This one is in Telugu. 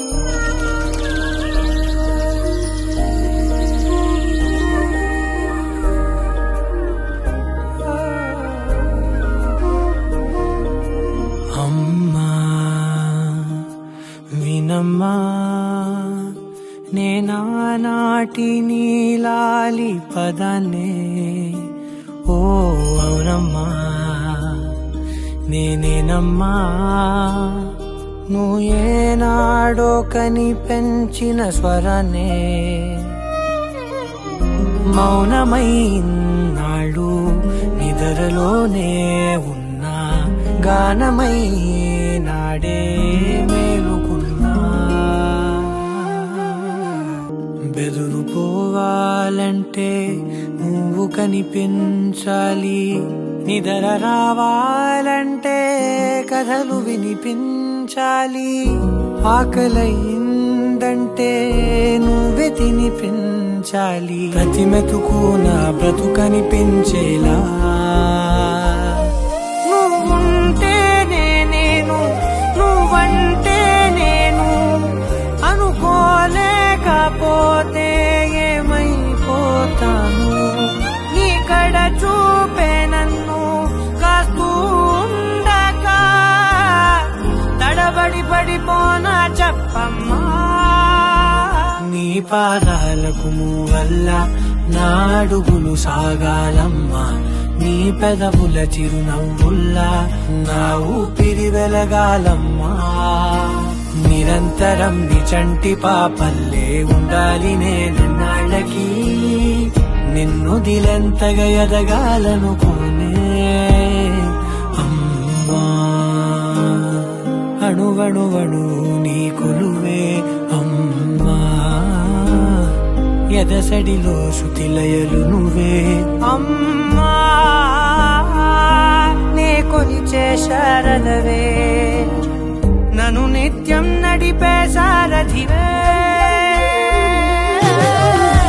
అమ్మా వినమ్మా నేనానాటి నీలాలి పదాన్నే ఓ అవునమ్మా నేనేనమ్మా నువ్వు ఏనాడో కని పెంచిన స్వరాన్నే మౌనమైనాడు నిద్రలోనే ఉన్నా గానమై నాడే మేలుకున్నా బెదురు పోవాలంటే నువ్వు కనిపించాలి నిద్ర రావాలంటే కథలు వినిపించాలి ఆకలయిందంటే నువ్వే తినిపించాలి ప్రతి మెతుకు నా బ్రతుకనిపించేలా నువ్వుంటేనే నేను నువ్వంటే నేను అనుకోలేకపోతే ఏమైపోతాను నీ కడ చూపే నన్ను కాస్తూ ఉండక తడబడి పడిపోనా చెప్పమ్మా నీ పాదాలకు వల్ల నా అడుగులు సాగాలమ్మా నీ పెదవుల చిరునవ్వుల్లా నా ఊపిరి వెలగాలమ్మా నిరంతరం నీ చంటి పాపల్లే ఉండాలి నేనన్నాళ్ళకి నిన్ను దిలెంతగా ఎదగాలనుకోనే అమ్మా అణువణువణు నీ కొలువే అమ్మా ఎదసడిలో శృతిలయలు నువ్వే అమ్మా నే కొలిచే శారదవే నన్ను నిత్యం నడిపే సారథివే